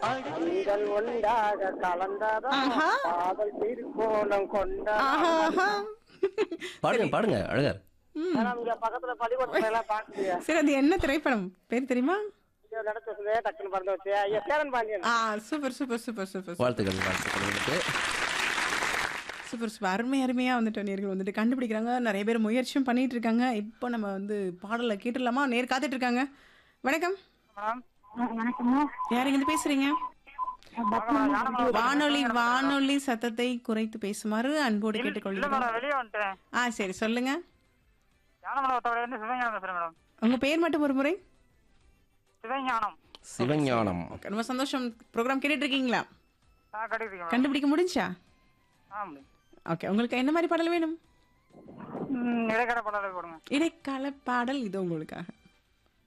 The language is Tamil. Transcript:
கண்கள் ஒன்றாக கலந்ததா ஆஹா. காதல் திருக்கோணம் கொண்டதா ஆஹா ஆஹா. பாடுங்க பாடுங்க அழகர் ஆனா இங்க பக்கத்துல பள்ளிக்கூடத்துல எல்லாம் பாக்குறியா சரி அது என்ன திரைப்படம் பேர் தெரியுமா நடத்த சொல்லி டக்குன்னு பறந்து வச்சு ஐயா சேரன் பாண்டியன் ஆ சூப்பர் சூப்பர் சூப்பர் சூப்பர் வாழ்த்துக்கள் வாழ்த்துக்கள் உங்களுக்கு சூப்பர் சூப்பர் அருமை அருமையாக வந்துட்டு நேர்கள் வந்துட்டு கண்டுபிடிக்கிறாங்க நிறைய பேர் முயற்சியும் பண்ணிட்டு இருக்காங்க இப்போ நம்ம வந்து பாடலை கேட்டுடலாமா நேர் காத்துட்டு இருக்காங்க வணக்கம் வணக்கம்மா யார் இருந்து பேசுறீங்க வானொலி வானொலி சத்தத்தை குறைத்து பேசுமாறு அன்போடு கேட்டுக்கொள்கிறோம் வெளியே வந்துட்டேன் ஆ சரி சொல்லுங்க ஞானமலத்தோட இருந்து சிவஞானம் பேசுறேன் மேடம் உங்க பேர் மட்டும் ஒரு முறை சிவஞானம் சிவஞானம் ஓகே, ரொம்ப சந்தோஷம் ப்ரோக்ராம் கேட்டுட்டு இருக்கீங்களா நான் கட்டிருக்கேன் கண்டுபிடிக்க முடிஞ்சா ஆமாம் ஓகே உங்களுக்கு என்ன மாதிரி பாடல் வேணும் இடைக்கடை படம் போடுங்க இடைக்கால பாடல் இது உங்களுக்காக